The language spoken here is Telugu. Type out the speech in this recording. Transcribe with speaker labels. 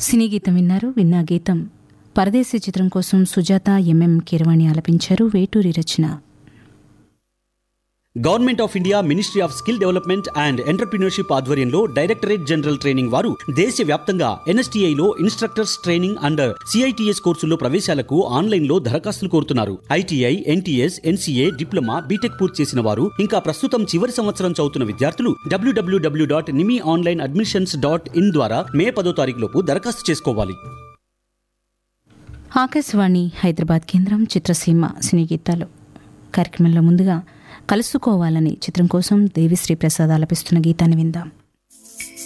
Speaker 1: సినీ గీతం విన్నారు విన్నా గీతం పరదేశీ చిత్రం కోసం సుజాత ఎంఎం కిరవాణి ఆలపించారు వేటూరి రచన
Speaker 2: government of India ministry of skill development and entrepreneurship ఆధ్వర్యంలో డైరెక్టరేట్ జనరల్ ట్రైనింగ్ వారు దేశవ్యాప్తంగా ఎన్ఎస్టీఐలో ఇన్స్ట్రక్టర్స్ ట్రైనింగ్ అండ్ సిఐటిఎస్ కోర్సుల్లో ప్రవేశాలకు ఆన్లైన్లో దరఖాస్తులు కోరుతున్నారు ITI NTS NCA diploma BTech పూర్తి చేసిన వారు ఇంకా ప్రస్తుతం చివరి సంవత్సరం చదువుతున్న విద్యార్థులు WWW dot NIMI online admissions dot in ద్వారా మే పదో తారీఖులోపు దరఖాస్తు చేసుకోవాలి
Speaker 1: ఆకాశవాణి హైదరాబాద్ కేంద్రం చిత్రసీమ సినీ గీతాలు కార్యక్రమంలో ముందుగా కలుసుకోవాలని చిత్రం కోసం దేవిశ్రీ ప్రసాద్ ఆలపిస్తున్న గీతాన్ని విందాం